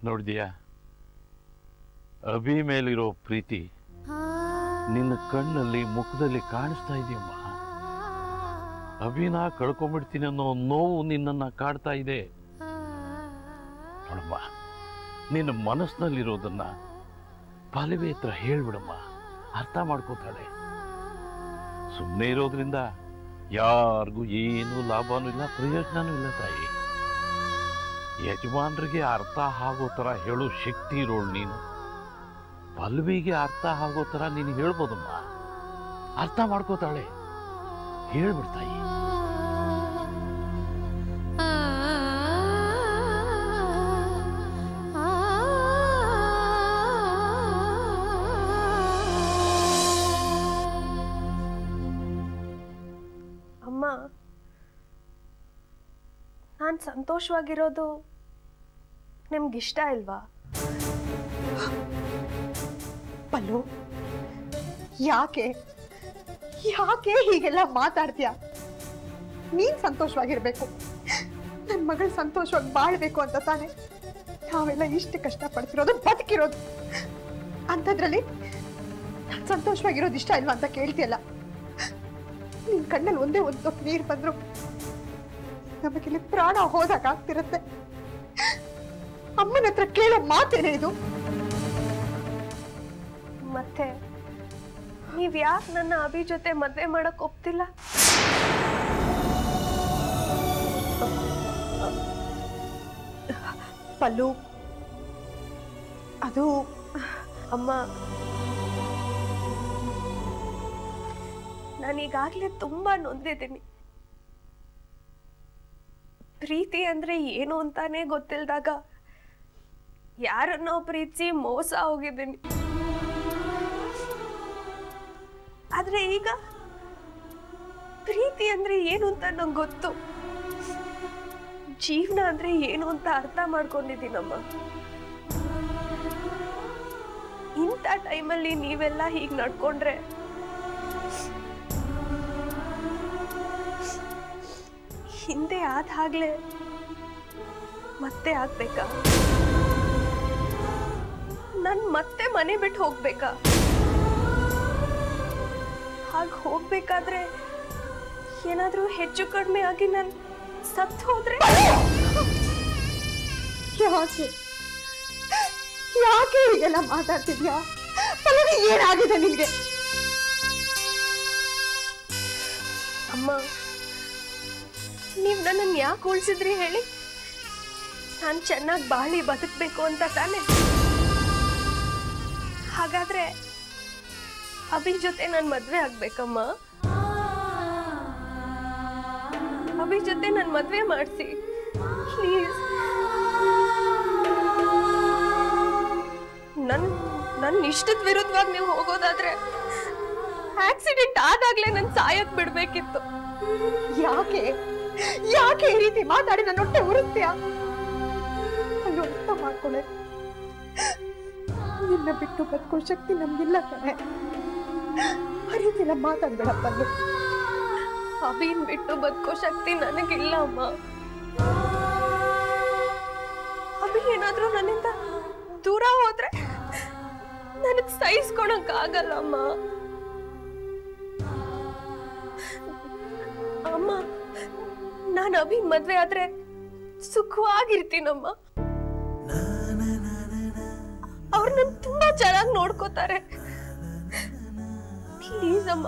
ನೋಡಿದ್ಯಾ ಅಭಿ ಮೇಲಿರೋ ಪ್ರೀತಿ ನಿನ್ನ ಕಣ್ಣಲ್ಲಿ ಮುಖದಲ್ಲಿ ಕಾಣಿಸ್ತಾ ಇದೆಯಮ್ಮ ಅಭಿನ ಕಳ್ಕೊಂಡ್ಬಿಡ್ತೀನಿ ಅನ್ನೋ ನೋವು ನಿನ್ನನ್ನು ಕಾಡ್ತಾ ಇದೆ ನೋಡಮ್ಮ ನಿನ್ನ ಮನಸ್ಸಿನಲ್ಲಿರೋದನ್ನ ಪಲವಿ ಹತ್ರ ಹೇಳ್ಬಿಡಮ್ಮ ಅರ್ಥ ಮಾಡ್ಕೋತಾಳೆ ಸುಮ್ಮನೆ ಇರೋದ್ರಿಂದ ಯಾರಿಗೂ ಏನೂ ಲಾಭನೂ ಇಲ್ಲ ಪ್ರಯೋಜನನೂ ಇಲ್ಲ ತಾಯಿ ಯಜಮಾನ್ರಿಗೆ ಅರ್ಥ ಆಗೋ ಥರ ಹೇಳೋ ಶಕ್ತಿ ಇರೋಳು ನೀನು ಪಲ್ವಿಗೆ ಅರ್ಥ ಆಗೋ ಥರ ನೀನು ಹೇಳ್ಬೋದಮ್ಮ ಅರ್ಥ ಮಾಡ್ಕೋತಾಳೆ ಹೇಳ್ಬಿಡ್ತಾಯಿ ಅಮ್ಮ ನಾನು ಸಂತೋಷವಾಗಿರೋದು ನಿಮ್ಗಿಷ್ಟ ಇಲ್ವಾ ಪಲ್ಲು ಯಾಕೆ ಯಾಕೆ ಹೀಗೆಲ್ಲ ಮಾತಾಡ್ತೀಯ ನೀನ್ ಸಂತೋಷವಾಗಿರ್ಬೇಕು ನನ್ನ ಮಗಳು ಸಂತೋಷವಾಗಿ ಬಾಳ್ಬೇಕು ಅಂತ ತಾನೆ ನಾವೆಲ್ಲ ಇಷ್ಟು ಕಷ್ಟ ಪಡ್ತಿರೋದು ಬದುಕಿರೋದು ಅಂಥದ್ರಲ್ಲಿ ನಾನ್ ಸಂತೋಷವಾಗಿರೋದು ಇಷ್ಟ ಇಲ್ವಾ ಅಂತ ಕೇಳ್ತಿಯಲ್ಲ ನಿನ್ ಕಣ್ಣಲ್ಲಿ ಒಂದೇ ಒಂದು ತೊಟ್ಟು ನೀರು ಬಂದ್ರು ನಮಗಿಲ್ಲಿ ಪ್ರಾಣ ಹೋದಾಗ ಆಗ್ತಿರತ್ತೆ ಅಮ್ಮನ ಹತ್ರ ಕೇಳೋ ಮಾತೇನೆ ಇದು ಮತ್ತೆ ನೀವ್ ಯಾಕೆ ನನ್ನ ಅಭಿ ಜೊತೆ ಮದ್ವೆ ಮಾಡಕ್ ಒಪ್ತಿಲ್ಲ ಪಲ್ಲು ಅದು ಅಮ್ಮ ನಾನೀಗಾಗ್ಲೇ ತುಂಬಾ ನೊಂದಿದ್ದೀನಿ ಪ್ರೀತಿ ಅಂದ್ರೆ ಏನು ಅಂತಾನೆ ಗೊತ್ತಿಲ್ದಾಗ ಯಾರನ್ನೋ ಪ್ರೀತಿಸಿ ಮೋಸ ಹೋಗಿದ್ದೀನಿ ಆದ್ರೆ ಈಗ ಪ್ರೀತಿ ಅಂದ್ರೆ ಏನು ಅಂತ ನಂಗೆ ಗೊತ್ತು ಜೀವನ ಅಂದ್ರೆ ಏನು ಅಂತ ಅರ್ಥ ಮಾಡ್ಕೊಂಡಿದ್ದೀನಮ್ಮ ಇಂಥ ಟೈಮಲ್ಲಿ ನೀವೆಲ್ಲ ಹೀಗೆ ನಡ್ಕೊಂಡ್ರೆ ಹಿಂದೆ ಆದ ಹಾಗ್ಲೇ ಮತ್ತೆ ಆಗ್ಬೇಕಾ ನನ್ ಮತ್ತೆ ಮನೆ ಬಿಟ್ಟು ಹೋಗ್ಬೇಕಾ ಹಾಗೆ ಹೋಗ್ಬೇಕಾದ್ರೆ ಏನಾದ್ರೂ ಹೆಚ್ಚು ಕಡಿಮೆ ಆಗಿ ನಾನು ಸತ್ತು ಹೋದ್ರೆ ಯಾಕೆ ಯಾಕೆ ಹೀಗೆಲ್ಲ ಮಾತಾಡ್ತಿದ್ಯಾ ಪಲ್ಲವಿ ಏನಾಗಿದೆ ನಿನ್ಗೆ ಅಮ್ಮ ನೀವ್ ನನ್ನನ್ನು ಯಾಕೆ ಉಳಿಸಿದ್ರಿ ಹೇಳಿ ನಾನು ಚೆನ್ನಾಗಿ ಬಾಳಿ ಬದುಕಬೇಕು ಅಂತ ತಾನೆ ಹಾಗಾದ್ರೆ ಅಭಿ ಜೊತೆ ನಾನು ಮದ್ವೆ ಆಗ್ಬೇಕಮ್ಮ ಅಭಿ ಜೊತೆ ನಾನು ಮದ್ವೆ ಮಾಡಿಸಿ ಪ್ಲೀಸ್ ನನ್ ನನ್ನ ಇಷ್ಟದ ವಿರುದ್ಧವಾಗಿ ನೀವು ಹೋಗೋದಾದ್ರೆ ಆಕ್ಸಿಡೆಂಟ್ ಆದಾಗ್ಲೇ ನನ್ ಸಾಯಕ್ ಬಿಡ್ಬೇಕಿತ್ತು ಯಾಕೆ ಯಾಕೆ ಈ ರೀತಿ ಮಾತಾಡಿ ನನ್ನ ಹೊಟ್ಟೆ ಉರಿಸ್ತೀಯ ಅಯ್ಯೋ ಅರ್ಥ ಮಾಡ್ಕೊಳ್ಳೆ ನಿನ್ನ ಬಿಟ್ಟು ಬದುಕೋ ಶಕ್ತಿ ನಮ್ಗಿಲ್ಲ ಕಣೆ ಆ ರೀತಿ ಎಲ್ಲ ಮಾತಾಡ್ಬೇಡ ಪಲ್ಲು ಅಭಿನ್ ಬಿಟ್ಟು ಬದುಕೋ ಶಕ್ತಿ ನನಗಿಲ್ಲ ಅಮ್ಮ ಅಭಿ ಏನಾದ್ರೂ ನನ್ನಿಂದ ದೂರ ಹೋದ್ರೆ ನನಗ್ ಸಹಿಸ್ಕೊಳಕ್ ಆಗಲ್ಲ ಅಮ್ಮ ಅಮ್ಮ ನಾನು ಅಭಿನ್ ಮದ್ವೆ ಆದ್ರೆ ಸುಖವಾಗಿರ್ತೀನಮ್ಮ ಅವ್ರು ನನ್ ತುಂಬಾ ಚೆನ್ನಾಗಿ ನೋಡ್ಕೋತಾರೆ ಪ್ಲೀಸ್ ಅಮ್ಮ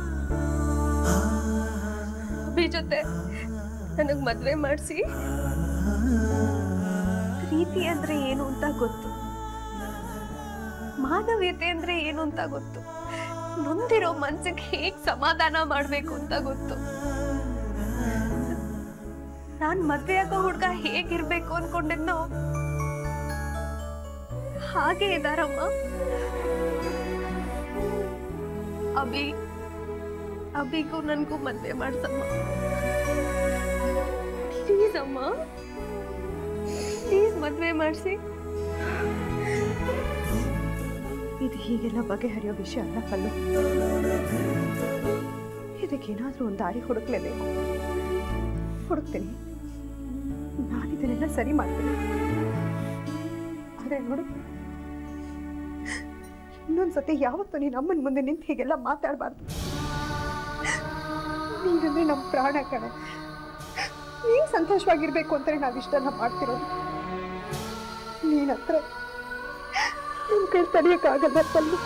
ಅಭಿ ಜೊತೆ ನನಗ್ ಮದ್ವೆ ಮಾಡಿಸಿ ಪ್ರೀತಿ ಅಂದ್ರೆ ಏನು ಅಂತ ಗೊತ್ತು ಮಾನವೀಯತೆ ಅಂದ್ರೆ ಏನು ಅಂತ ಗೊತ್ತು ನೊಂದಿರೋ ಮನ್ಸಿಗೆ ಹೇಗ್ ಸಮಾಧಾನ ಮಾಡ್ಬೇಕು ಅಂತ ಗೊತ್ತು ನಾನ್ ಮದ್ವೆ ಆಗೋ ಹುಡ್ಗ ಹೇಗಿರ್ಬೇಕು ಅನ್ಕೊಂಡಿದ್ನೋ ಹಾಗೆ ಇದಾರಮ್ಮ ಅಭಿ ಅಭಿಗೂ ನನ್ಗೂ ಮದ್ವೆ ಮಾಡ್ಸಮ್ಮ ಪ್ಲೀಸ್ ಅಮ್ಮ ಪ್ಲೀಸ್ ಮದ್ವೆ ಮಾಡಿಸಿ ಇದು ಹೀಗೆಲ್ಲ ಬಗೆಹರಿಯೋ ವಿಷಯ ಅಲ್ಲ ಕಲ್ಲು ಇದಕ್ಕೇನಾದ್ರೂ ಒಂದು ದಾರಿ ಹುಡುಕ್ಲೇಬೇಕು ಹುಡುಕ್ತೀನಿ ನಾನಿದನ್ನೆಲ್ಲ ಸರಿ ಮಾಡ್ತೀನಿ ಆದ್ರೆ ನೋಡು ಇನ್ನೊಂದ್ಸತಿ ಯಾವತ್ತೂ ನೀನ್ ಅಮ್ಮನ ಮುಂದೆ ನಿಂತು ಹೀಗೆಲ್ಲ ಮಾತಾಡಬಾರ್ದು ನೀನಂದ್ರೆ ನಮ್ಮ ಪ್ರಾಣ ಕಣೆ ನೀನ್ ಸಂತೋಷವಾಗಿರ್ಬೇಕು ಅಂತಾನೆ ನಾವ್ ಇಷ್ಟೆಲ್ಲ ಮಾಡ್ತಿರೋದು ನೀನ್ ಹತ್ರ ನಿನ್ ಕೈ ತಡೆಯಕ್ಕಾಗಲ್ಲ ಪಲ್ಲು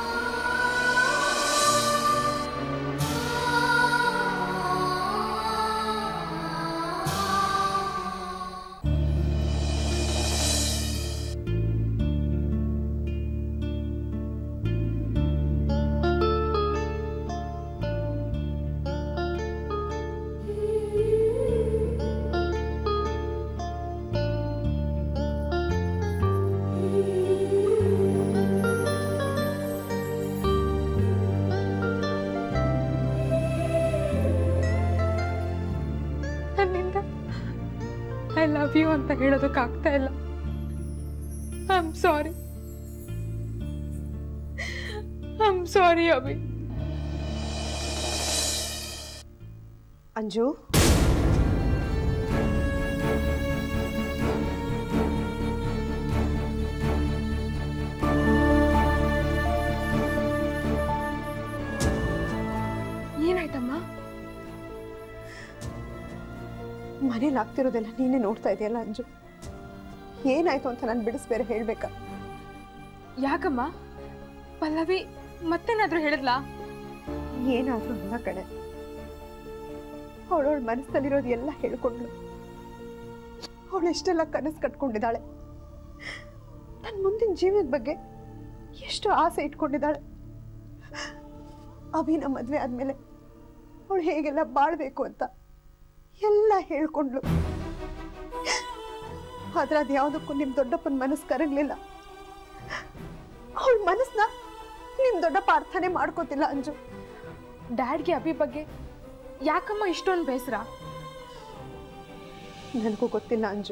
ನನ್ನಿಂದ ಐ ಲವ್ ಯು ಅಂತ ಹೇಳೋದಕ್ಕಾಗ್ತಾ ಇಲ್ಲ I am sorry I am sorry Abhi Anju ಏನಾಯ್ತಮ್ಮ ಮನೇಲಿ ಆಗ್ತಿರೋದೆಲ್ಲ ನೀನೇ ನೋಡ್ತಾ ಇದೆಯಲ್ಲ ಅಂಜು ಏನಾಯ್ತು ಅಂತ ನಾನು ಬಿಡಿಸ್ ಬೇರೆ ಹೇಳ್ಬೇಕಾ ಯಾಕಮ್ಮ ಪಲ್ಲವಿ ಮತ್ತೇನಾದ್ರೂ ಹೇಳಿದ್ಲಾ ಏನಾದ್ರೂ ಅಲ್ಲ ಕಣೆ ಅವಳವಳ ಮನಸ್ಸಲ್ಲಿರೋದು ಎಲ್ಲ ಹೇಳ್ಕೊಂಡ್ಳು ಅವಳು ಎಷ್ಟೆಲ್ಲ ಕನಸು ಕಟ್ಕೊಂಡಿದ್ದಾಳೆ ನನ್ನ ಮುಂದಿನ ಜೀವನದ ಬಗ್ಗೆ ಎಷ್ಟು ಆಸೆ ಇಟ್ಕೊಂಡಿದ್ದಾಳೆ ಅಭಿನ ಮದ್ವೆ ಆದ್ಮೇಲೆ ಅವಳು ಹೇಗೆಲ್ಲ ಬಾಳ್ಬೇಕು ಅಂತ ಎಲ್ಲ ಹೇಳ್ಕೊಂಡ್ಲು ಆದ್ರೆ ಅದು ಯಾವುದಕ್ಕೂ ನಿಮ್ ದೊಡ್ಡಪ್ಪನ ಮನಸ್ಸು ಕರಗ್ಲಿಲ್ಲ ಅವಳ ಮನಸ್ಸನ್ನ ನಿಮ್ ದೊಡ್ಡಪ್ಪ ಅರ್ಥನೇ ಮಾಡ್ಕೋತಿಲ್ಲ ಅಂಜು ಡ್ಯಾಡ್ಗೆ ಅಭಿ ಬಗ್ಗೆ ಯಾಕಮ್ಮ ಇಷ್ಟೊಂದು ಬೇಸರ ನನಗೂ ಗೊತ್ತಿಲ್ಲ ಅಂಜು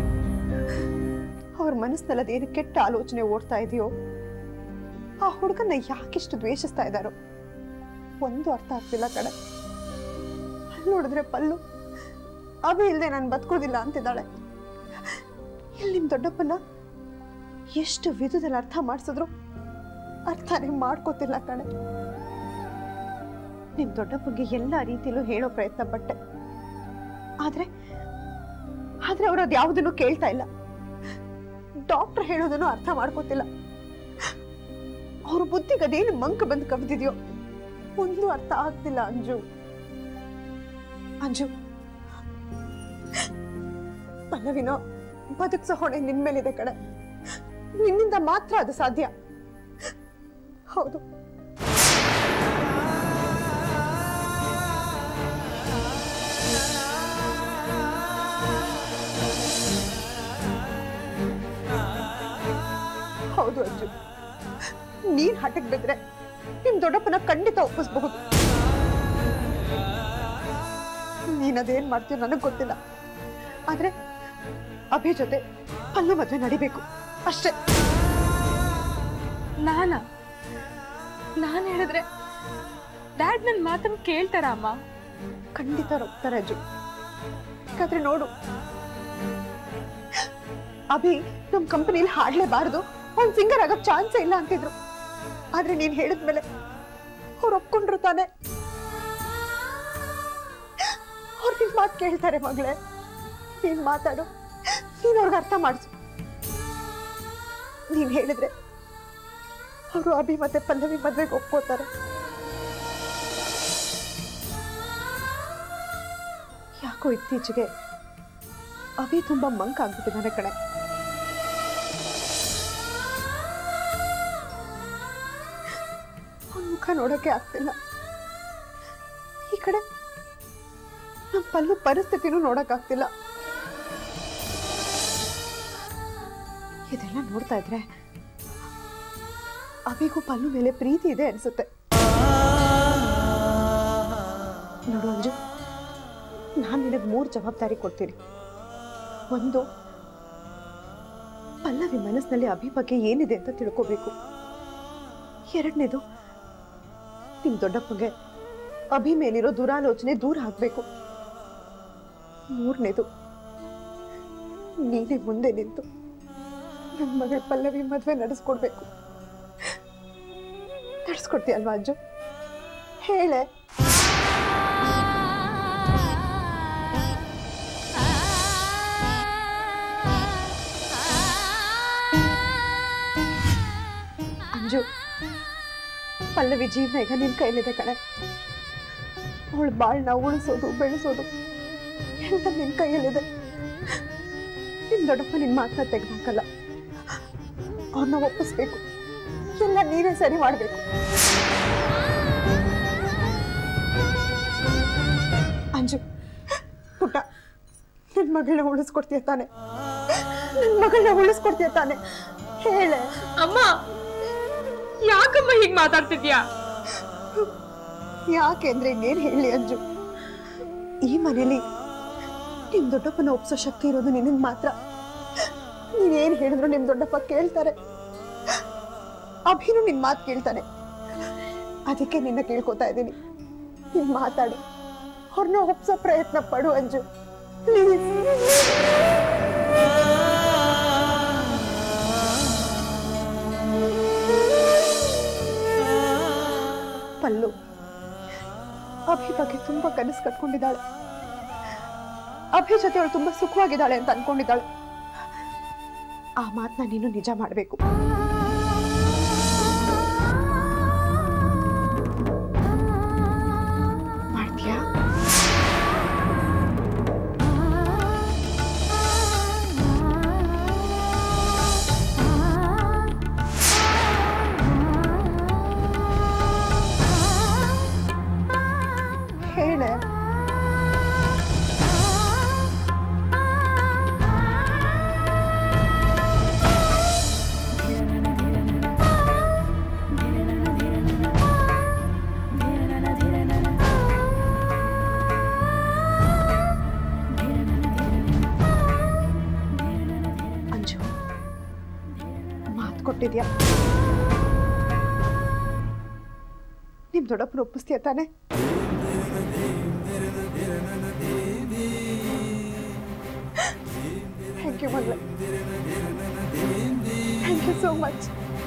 ಅವ್ರ ಮನಸ್ಸಿನಲ್ಲಿ ಅದೇನು ಕೆಟ್ಟ ಆಲೋಚನೆ ಓಡ್ತಾ ಇದೆಯೋ ಆ ಹುಡುಗನ್ನ ಯಾಕಿಷ್ಟು ದ್ವೇಷಿಸ್ತಾ ಇದ್ದಾರೋ ಒಂದು ಅರ್ಥ ಆಗ್ತಿಲ್ಲ ಕಡೆ ಅಲ್ಲಿ ನೋಡಿದ್ರೆ ಪಲ್ಲು ಅಭಿ ಇಲ್ದೆ ನಾನು ಬದುಕೋದಿಲ್ಲ ಅಂತಿದ್ದಾಳೆ ಇಲ್ಲಿ ನಿಮ್ ದೊಡ್ಡಪ್ಪನ ಎಷ್ಟು ವಿಧದಲ್ಲಿ ಅರ್ಥ ಮಾಡಿಸಿದ್ರು ಅರ್ಥನೇ ಮಾಡ್ಕೋತಿಲ್ಲ ಕಣೆ ನಿಮ್ ದೊಡ್ಡಪ್ಪಗೆ ಎಲ್ಲ ರೀತಿಲೂ ಹೇಳೋ ಪ್ರಯತ್ನ ಪಟ್ಟೆ ಆದ್ರೆ ಆದ್ರೆ ಅವ್ರು ಅದು ಯಾವುದನ್ನು ಕೇಳ್ತಾ ಇಲ್ಲ ಡಾಕ್ಟರ್ ಹೇಳೋದನ್ನು ಅರ್ಥ ಮಾಡ್ಕೋತಿಲ್ಲ ಅವ್ರ ಬುದ್ಧಿಗೆ ಅದೇನು ಮಂಕ ಬಂದು ಕವಿದಿದ್ಯೋ ಒಂದು ಅರ್ಥ ಆಗ್ತಿಲ್ಲ ಅಂಜು ಅಂಜು ಪಲ್ಲವಿನೋ ಬದುಕ್ಸೋ ಹೊಣೆ ನಿನ್ ಮೇಲಿದೆ ಕಡೆ ನಿನ್ನಿಂದ ಮಾತ್ರ ಅದು ಸಾಧ್ಯ ಹೌದು ಹೌದು ಅಜ್ಜು ನೀನ್ ಹಠಕ್ ಬಿದ್ರೆ ನಿಮ್ ದೊಡ್ಡಪ್ಪನ ಖಂಡಿತ ಒಪ್ಪಿಸ್ಬಹುದು ನೀನ್ ಅದೇನ್ ಮಾಡ್ತೀಯ ನನಗ್ ಗೊತ್ತಿಲ್ಲ ಆದ್ರೆ ಅಭಿ ಜೊತೆ ಪಲ್ಲು ಮದ್ವೆ ನಡಿಬೇಕು ಅಷ್ಟೇ ನಾನಾ ನಾನು ಹೇಳಿದ್ರೆ ಡ್ಯಾಡ್ ನನ್ನ ಮಾತನ್ನು ಕೇಳ್ತಾರ ಅಮ್ಮ ಖಂಡಿತ ಹೋಗ್ತಾರೆ ಅಜ್ಜು ಯಾಕಂದ್ರೆ ನೋಡು ಅಭಿ ನಮ್ ಕಂಪನಿಲಿ ಹಾಡ್ಲೇಬಾರ್ದು ಅವ್ನ್ ಸಿಂಗರ್ ಆಗಕ್ ಚಾನ್ಸೇ ಇಲ್ಲ ಅಂತಿದ್ರು ಆದ್ರೆ ನೀನ್ ಹೇಳಿದ್ಮೇಲೆ ಅವ್ರು ಒಪ್ಕೊಂಡ್ರು ತಾನೆ ಅವ್ರು ನಿನ್ ಮಾತು ಕೇಳ್ತಾರೆ ಮಗಳೇ ನೀನ್ ಮಾತಾಡು ನೀನ್ ಅವ್ರಿಗೆ ಅರ್ಥ ಮಾಡಿಸು ನೀನ್ ಹೇಳಿದ್ರೆ ಅವರು ಅಭಿ ಮತ್ತೆ ಪಲ್ಲವಿ ಮದ್ವೆಗೆ ಒಪ್ಕೋತಾರೆ ಯಾಕೋ ಇತ್ತೀಚೆಗೆ ಅಭಿ ತುಂಬಾ ಮಂಕ್ ಆಗ್ಬಿಟ್ಟಿದ್ದಾನೆ ಕಣೆ ಅವ್ನ್ ಮುಖ ನೋಡೋಕೆ ಆಗ್ತಿಲ್ಲ ಈ ಕಡೆ ನಮ್ಮ ಪಲ್ಲು ಪರಿಸ್ಥಿತಿನೂ ನೋಡಕ್ ಆಗ್ತಿಲ್ಲ ಇದೆಲ್ಲ ನೋಡ್ತಾ ಇದ್ರೆ ಅಭಿಗೂ ಪಲ್ಲು ಮೇಲೆ ಪ್ರೀತಿ ಇದೆ ಅನ್ಸುತ್ತೆ ನೋಡು ಅಂಜು ನಾನು ನಿನಗೆ ಮೂರು ಜವಾಬ್ದಾರಿ ಕೊಡ್ತೀನಿ ಒಂದು ಪಲ್ಲವಿ ಮನಸ್ಸಿನಲ್ಲಿ ಅಭಿ ಬಗ್ಗೆ ಏನಿದೆ ಅಂತ ತಿಳ್ಕೋಬೇಕು ಎರಡನೇದು ನಿಮ್ ದೊಡ್ಡಪ್ಪಗೆ ಅಭಿ ಮೇಲಿರೋ ದುರಾಲೋಚನೆ ದೂರ ಆಗ್ಬೇಕು ಮೂರನೇದು ನೀನೇ ಮುಂದೆ ನಿಂತು ನನ್ನ ಮಗಳ ಪಲ್ಲವಿ ಮದುವೆ ನಡೆಸ್ಕೊಡ್ಬೇಕು ನಡೆಸ್ಕೊಡ್ತೀಯಲ್ವಾ ಅಜ್ಜು ಹೇಳೆ ಅಂಜು ಪಲ್ಲವಿ ಜೀವನ ಈಗ ನಿನ್ ಕೈಲಿದೆ ಕಣೆ ಅವಳು ಬಾಳ್ನ ಉಳಿಸೋದು ಬೆಳೆಸೋದು ಎಲ್ಲ ನಿನ್ ಕೈಯಲ್ಲಿದೆ ನಿಮ್ ದೊಡ್ಡಪ್ಪ ನಿನ್ ಮಾತನ್ನ ತೆಗೆದಾಕಲ್ಲ ಅವ್ರನ್ನ ಒಪ್ಪಿಸ್ಬೇಕು ಎಲ್ಲ ನೀನೇ ಸರಿ ಮಾಡ್ಬೇಕು ಅಂಜು ಪುಟ್ಟ ನಿನ್ ಮಗಳನ್ನ ಉಳಿಸ್ಕೊಡ್ತೀಯ ತಾನೆ ನಿನ್ ಮಗಳನ್ನ ಉಳಿಸ್ಕೊಡ್ತೀಯ ತಾನೆ ಹೇಳೆ ಅಮ್ಮ ಯಾಕಮ್ಮ ಹೀಗ್ ಮಾತಾಡ್ತಿದ್ಯಾ ಯಾಕೆ ಅಂದ್ರೆ ಇನ್ನೇನ್ ಹೇಳಿ ಅಂಜು ಈ ಮನೇಲಿ ನಿಮ್ ದೊಡ್ಡಪ್ಪನ ಒಪ್ಸೋ ಶಕ್ತಿ ಇರೋದು ನಿನಗ್ ಮಾತ್ರ ನೀನೇನ್ ಹೇಳಿದ್ರು ನಿಮ್ ದೊಡ್ಡಪ್ಪ ಕೇಳ್ತಾರೆ ಅಭಿನು ನಿನ್ ಮಾತು ಕೇಳ್ತಾನೆ ಅದಕ್ಕೆ ನಿನ್ನ ಕೇಳ್ಕೊತಾ ಇದ್ದೀನಿ ನೀನ್ ಮಾತಾಡು ಅವ್ರನ್ನ ಒಪ್ಸೋ ಪ್ರಯತ್ನ ಪಡು ಅಂಜು ಪ್ಲೀಸ್ ಪಲ್ಲು ಅಭಿ ಬಗ್ಗೆ ತುಂಬಾ ಕನಸು ಕಟ್ಕೊಂಡಿದ್ದಾಳೆ ಅಭಿ ಜೊತೆ ಅವಳು ತುಂಬಾ ಸುಖವಾಗಿದ್ದಾಳೆ ಅಂತ ಅನ್ಕೊಂಡಿದ್ದಾಳೆ ಆ ಮಾತನ್ನ ನೀನು ನಿಜ ಮಾಡ್ಬೇಕು ಮಾಡ್ತೀಯಾ ಹೇಳೆ ಅಂಜು ಮಾತು ಕೊಟ್ಟಿದ್ಯಾ ನಿಮ್ ದೊಡ್ಡಪ್ಪನ ಒಪ್ಪಿಸ್ತೀಯ ತಾನೆ ಥ್ಯಾಂಕ್ ಯು ಮಗಳ ಥ್ಯಾಂಕ್ ಯು ಸೋ ಮಚ್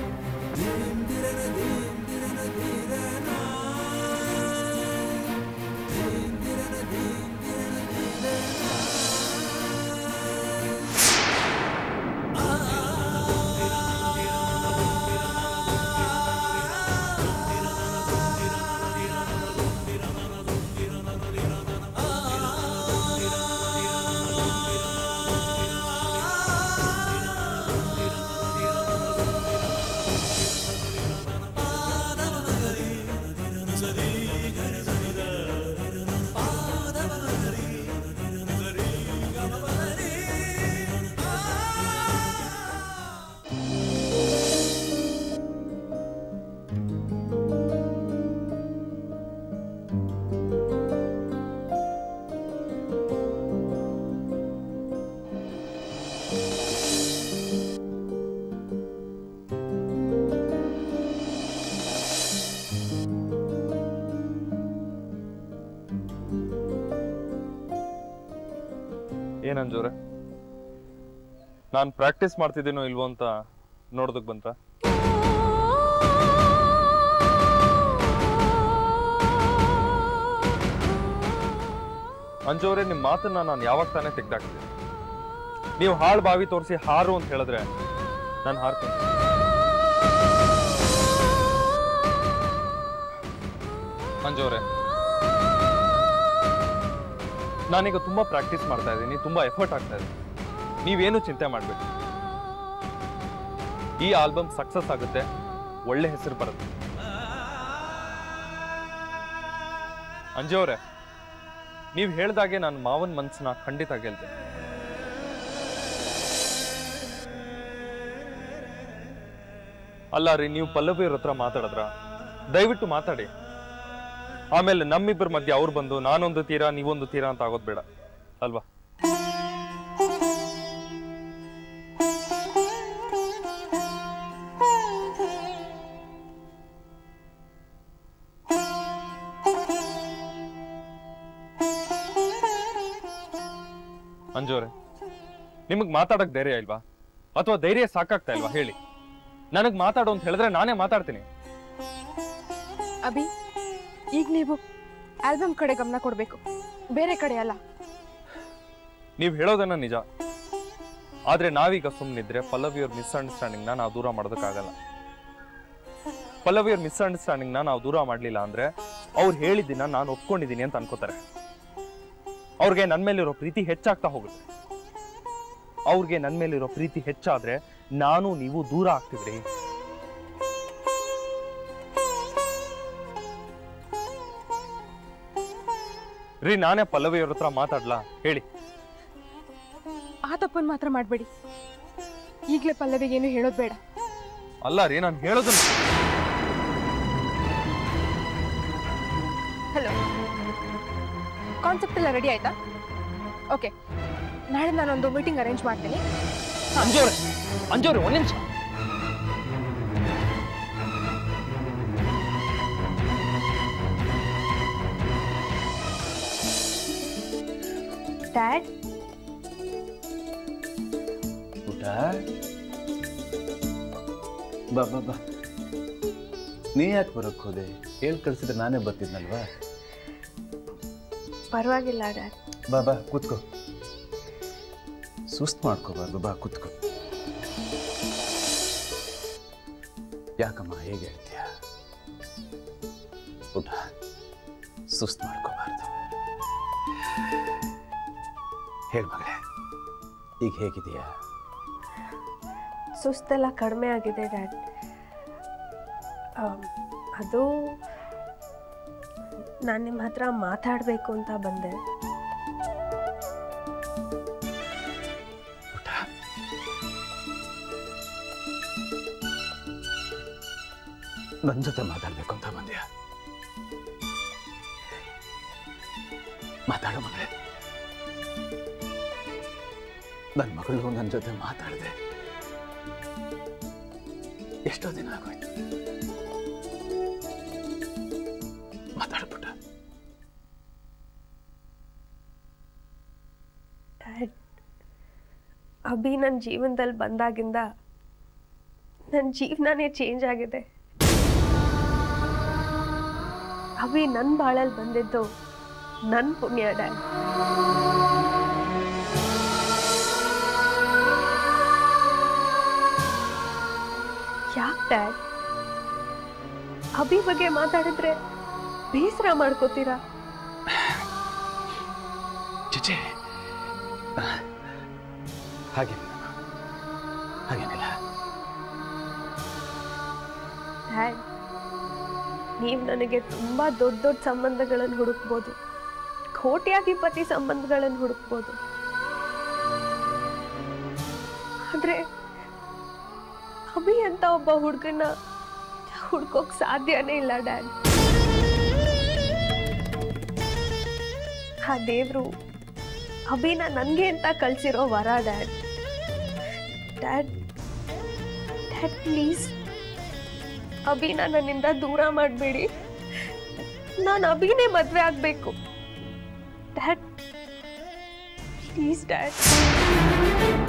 ಏನ್ ಅಂಜೋರೆ ನಾನು ಪ್ರಾಕ್ಟೀಸ್ ಮಾಡ್ತಿದ್ದೀನೋ ಇಲ್ವೋ ಅಂತ ನೋಡೋದಕ್ ಬಂತ ಅಂಜೋರೆ ನಿಮ್ಮ ಮಾತನ್ನ ನಾನು ಯಾವಾಗ ತಾನೇ ತೆಗ್ದಾಕ್ತೀನಿ ನೀವು ಹಾಳು ಬಾವಿ ತೋರಿಸಿ ಹಾರು ಅಂತ ಹೇಳಿದ್ರೆ ನಾನು ಹಾರ್ತೀನಿ ಅಂಜೋರೆ ನಾನೀಗ ತುಂಬಾ ಪ್ರಾಕ್ಟೀಸ್ ಮಾಡ್ತಾ ಇದ್ದೀನಿ ತುಂಬಾ ಎಫರ್ಟ್ ಆಗ್ತಾ ಇದೆ ನೀವೇನು ಚಿಂತೆ ಮಾಡಬೇಡಿ ಈ ಆಲ್ಬಮ್ ಸಕ್ಸಸ್ ಆಗುತ್ತೆ ಒಳ್ಳೆ ಹೆಸರು ಬರುತ್ತೆ ಅಂಜೋರೆ ನೀವು ಹೇಳ್ದಾಗೆ ನಾನು ಮಾವನ್ ಮನ್ಸನ್ನ ಖಂಡಿತ ಗೆಲ್ತೀನಿ ಅಲ್ಲ ರೀ ನೀವು ಪಲ್ಲವಿ ಅವ್ರ ಹತ್ರ ಮಾತಾಡಿದ್ರ ದಯವಿಟ್ಟು ಮಾತಾಡಿ ಆಮೇಲೆ ನಮ್ಮಿಬ್ಬರ ಮಧ್ಯೆ ಅವ್ರು ಬಂದು ನಾನೊಂದು ತೀರಾ ನೀವೊಂದು ತೀರಾ ಅಂತ ಆಗೋದು ಬೇಡ ಅಲ್ವಾ ಅಂಜೋರೆ ನಿಮಗ್ ಮಾತಾಡಕ್ ಧೈರ್ಯ ಇಲ್ವಾ ಅಥವಾ ಧೈರ್ಯ ಸಾಕಾಗ್ತಾ ಇಲ್ವಾ ಹೇಳಿ ನನಗ್ ಮಾತಾಡು ಅಂತ ಹೇಳಿದ್ರೆ ನಾನೇ ಮಾತಾಡ್ತೀನಿ ಅಭಿ ಈಗ ನೀವು ಆಲ್ಬಮ್ ಕಡೆ ಗಮನ ಕೊಡಬೇಕು ಬೇರೆ ಕಡೆ ಅಲ್ಲ ನೀವ್ ಹೇಳೋದನ್ನ ನಿಜ ಆದ್ರೆ ನಾವೀಗ ಸುಮ್ಮನಿದ್ರೆ ಪಲ್ಲವಿಯವ್ರ ಮಿಸ್ಅಂಡರ್ಸ್ಟ್ಯಾಂಡಿಂಗ್ ನ ನಾವು ದೂರ ಮಾಡೋದಕ್ಕಾಗಲ್ಲ ಪಲ್ಲವಿಯವ್ರ ಮಿಸ್ಅಂಡರ್ಸ್ಟ್ಯಾಂಡಿಂಗ್ ನ ನಾವು ದೂರ ಮಾಡ್ಲಿಲ್ಲ ಅಂದ್ರೆ ಅವ್ರು ಹೇಳಿದ್ದನ್ನ ನಾನು ಒಪ್ಕೊಂಡಿದ್ದೀನಿ ಅಂತ ಅನ್ಕೋತಾರೆ ಅವ್ರಿಗೆ ನನ್ ಮೇಲಿರೋ ಪ್ರೀತಿ ಹೆಚ್ಚಾಗ್ತಾ ಹೋಗುತ್ತೆ ಅವ್ರಿಗೆ ನನ್ ಮೇಲಿರೋ ಪ್ರೀತಿ ಹೆಚ್ಚಾದ್ರೆ ನಾನು ನೀವು ದೂರ ಆಗ್ತಿವ್ರಿ ರೀ ನಾನೇ ಪಲ್ಲವಿಯವ್ರ ಹತ್ರ ಮಾತಾಡ್ಲಾ ಹೇಳಿ ಆ ತಪ್ಪನ್ನು ಮಾತ್ರ ಮಾಡಬೇಡಿ ಈಗಲೇ ಪಲ್ಲವಿಗೇನು ಹೇಳೋದು ಬೇಡ ಅಲ್ಲ ರೀ ನಾನು ಹೇಳೋದನ್ನ ಹಲೋ ಕಾನ್ಸೆಪ್ಟ್ ಎಲ್ಲ ರೆಡಿ ಆಯ್ತಾ ಓಕೆ ನಾಳೆ ನಾನೊಂದು ಮೀಟಿಂಗ್ ಅರೇಂಜ್ ಮಾಡ್ತೀನಿ ಅಂಜೋರೆ ಅಂಜೋರೆ ಒಂದ್ ನಿಮಿಷ ಡ್ಯಾಡ್ ಊಟ ಬಾ ಬಾ ಬಾ ನೀ ಯಾಕೆ ಬರೋಕ್ ಹೋದೆ ಹೇಳ್ ಕಳ್ಸಿದ್ರೆ ನಾನೇ ಬರ್ತಿದ್ನಲ್ವಾ ಪರವಾಗಿಲ್ಲ ಡ್ಯಾಡ್ ಬಾ ಬಾ ಕೂತ್ಕೋ ಸುಸ್ತು ಮಾಡ್ಕೋಬಾರ್ದು ಬಾ ಕೂತ್ಕೋ ಯಾಕಮ್ಮ ಹೇಗೆ ಹೇಳ್ತೀಯ ಊಟ ಸುಸ್ತು ಮಾಡ್ಕೋಬಾರ್ದು ಹೇಳ ಮಗಳೇ ಈಗ ಹೇಗಿದೆಯಾ ಸುಸ್ತೆಲ್ಲ ಕಡಿಮೆ ಆಗಿದೆ ಡ್ಯಾಡ್ ಅದು ನಾನು ನಿಮ್ಮ ಹತ್ರ ಮಾತಾಡಬೇಕು ಅಂತ ಬಂದೆ ಊಟ ನನ್ನ ಜೊತೆ ಮಾತಾಡ್ಬೇಕು ಅಂತ ಬಂದ್ಯಾ ಮಾತಾಡು ಮಗಳೇ ನನ್ನ ಮಗಳು ನನ್ನ ಜೊತೆ ಮಾತಾಡಿದೆ ಎಷ್ಟೋ ದಿನ ಆಗೋಯ್ತು ಮಾತಾಡ್ಬಿಟ್ಟ ಡ್ಯಾಡ್ ಅಭಿ ನನ್ನ ಜೀವನದಲ್ಲಿ ಬಂದಾಗಿಂದ ನನ್ನ ಜೀವನನೇ ಚೇಂಜ್ ಆಗಿದೆ ಅಭಿ ನನ್ನ ಬಾಳಲ್ಲಿ ಬಂದಿದ್ದು ನನ್ನ ಪುಣ್ಯ ಡ್ಯಾಡ್ ಯಾಕೆ ಡ್ಯಾಡ್ ಅಭಿ ಬಗ್ಗೆ ಮಾತಾಡಿದ್ರೆ ಬೇಸರ ಮಾಡ್ಕೋತೀರಾ ಚಿಚೆ ಹಾಗೇನಿಲ್ಲ ಹಾಗೇನಿಲ್ಲ ಡ್ಯಾಡ್ ನೀವು ನನಗೆ ತುಂಬಾ ದೊಡ್ಡ ದೊಡ್ಡ ಸಂಬಂಧಗಳನ್ನು ಹುಡುಕ್ಬೋದು ಕೋಟ್ಯಾಧಿಪತಿ ಸಂಬಂಧಗಳನ್ನು ಹುಡುಕ್ಬೋದು ಆದ್ರೆ ಅಭಿ ಅಂತ ಒಬ್ಬ ಹುಡುಗನ ಹುಡ್ಕೋಕ್ ಸಾಧ್ಯನೇ ಇಲ್ಲ ಡ್ಯಾಡ್ ಆ ದೇವ್ರು ಅಭಿನ ನನಗೆ ಅಂತ ಕಳ್ಸಿರೋ ವರ ಡ್ಯಾಡ್ ಡ್ಯಾಡ್ ಡ್ಯಾಡ್ ಪ್ಲೀಸ್ ಅಭಿನ ನನ್ನಿಂದ ದೂರ ಮಾಡಬೇಡಿ ನಾನು ಅಭಿನೇ ಮದುವೆ ಆಗಬೇಕು ಡ್ಯಾಡ್ ಪ್ಲೀಸ್ ಡ್ಯಾಡ್